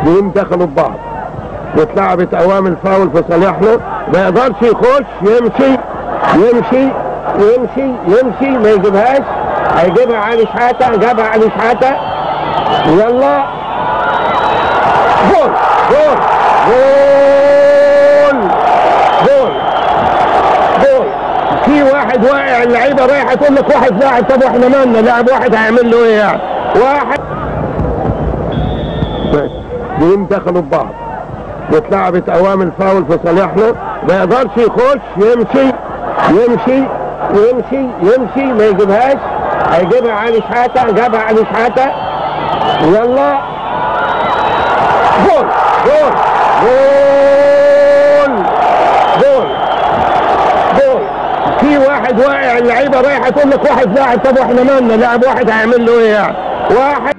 جم دخلوا ببعض واتلعبت اوامر فاول في صالحنا ما يقدرش يخش يمشي يمشي يمشي يمشي ما يجيبهاش هيجيبها علي شحاته جابها علي شحاته يلا جول جول جول جول جول في واحد واقع اللعيبه رايحه تقول لك واحد لاعب طب واحنا مالنا لاعب واحد هيعمل له ايه يعني واحد جم دخلوا ببعض واتلعبت اوامر فاول في صالحنا ما يقدرش يخش يمشي يمشي يمشي يمشي ما يجيبهاش هيجيبها علي شحاته جابها علي شحاته يلا جول جول جول جول جول في واحد واقع اللعيبه رايحه تقول لك واحد لاعب طب واحنا مالنا لاعب واحد هيعمل له ايه يعني واحد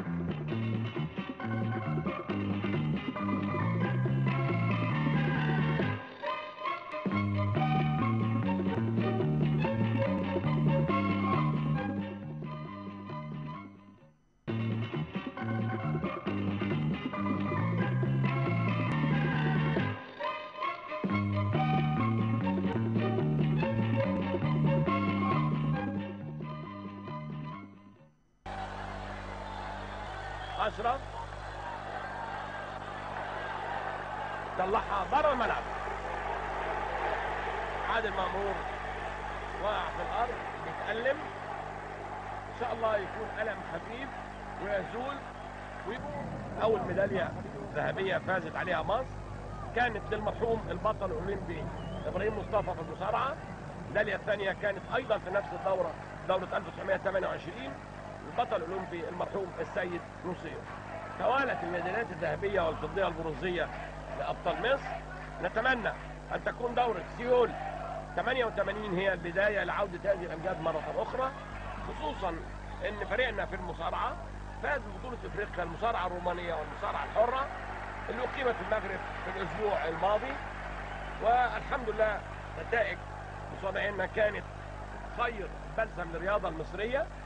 اشرف طلعها بره الملعب عادل مامور واقع في الارض بيتألم ان شاء الله يكون ألم خفيف ويزول ويبقى اول ميداليه ذهبيه فازت عليها مصر كانت للمرحوم البطل الاولمبي ابراهيم مصطفى في المصارعه الميداليه الثانيه كانت ايضا في نفس الدوره دوره 1928 البطل الاولمبي المرحوم السيد نصير توالت الميداليات الذهبيه والفضيه والبرونزيه لابطال مصر نتمنى ان تكون دوره سيول 88 هي البدايه لعوده هذه الامجاد مره اخرى خصوصا ان فريقنا في المصارعه فاز ببطوله افريقيا المصارعه الرومانيه والمصارعه الحره اللي اقيمت في المغرب في الاسبوع الماضي والحمد لله نتائج مصارعينا كانت خير بلسم للرياضه المصريه